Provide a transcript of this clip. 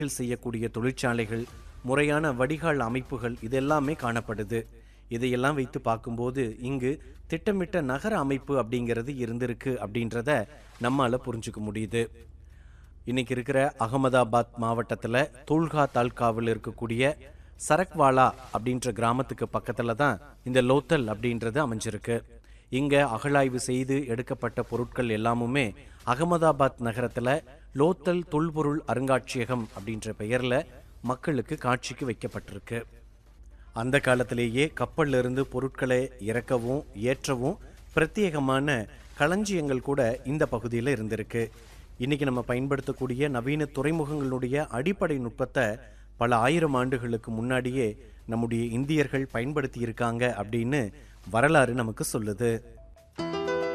செய்யக்கூடிய தொழிற்சாலைகள் முறையான வடிகால் அமைப்புகள் இதெல்லாமே காணப்படுது இதையெல்லாம் வைத்து பார்க்கும்போது இங்கு திட்டமிட்ட நகர அமைப்பு அப்படிங்கிறது இருந்திருக்கு அப்படின்றத நம்மால புரிஞ்சுக்க முடியுது இன்னைக்கு இருக்கிற அகமதாபாத் மாவட்டத்தில் தூல்கா தாலுகாவில் இருக்கக்கூடிய சரக்வாலா அப்படின்ற கிராமத்துக்கு பக்கத்தில் தான் இந்த லோத்தல் அப்படின்றது அமைஞ்சிருக்கு இங்க அகழாய்வு செய்து எடுக்கப்பட்ட பொருட்கள் எல்லாமுமே அகமதாபாத் நகரத்தில் லோத்தல் தொல்பொருள் அருங்காட்சியகம் அப்படின்ற பெயர்ல மக்களுக்கு காட்சிக்கு வைக்கப்பட்டிருக்கு அந்த காலத்திலேயே கப்பல்ல இருந்து பொருட்களை இறக்கவும் ஏற்றவும் பிரத்யேகமான களஞ்சியங்கள் கூட இந்த பகுதியில் இருந்திருக்கு இன்னைக்கு நம்ம பயன்படுத்தக்கூடிய நவீன துறைமுகங்களுடைய அடிப்படை நுட்பத்தை பல ஆயிரம் ஆண்டுகளுக்கு முன்னாடியே நம்முடைய இந்தியர்கள் பயன்படுத்தி இருக்காங்க அப்படின்னு வரலாறு நமக்கு சொல்லுது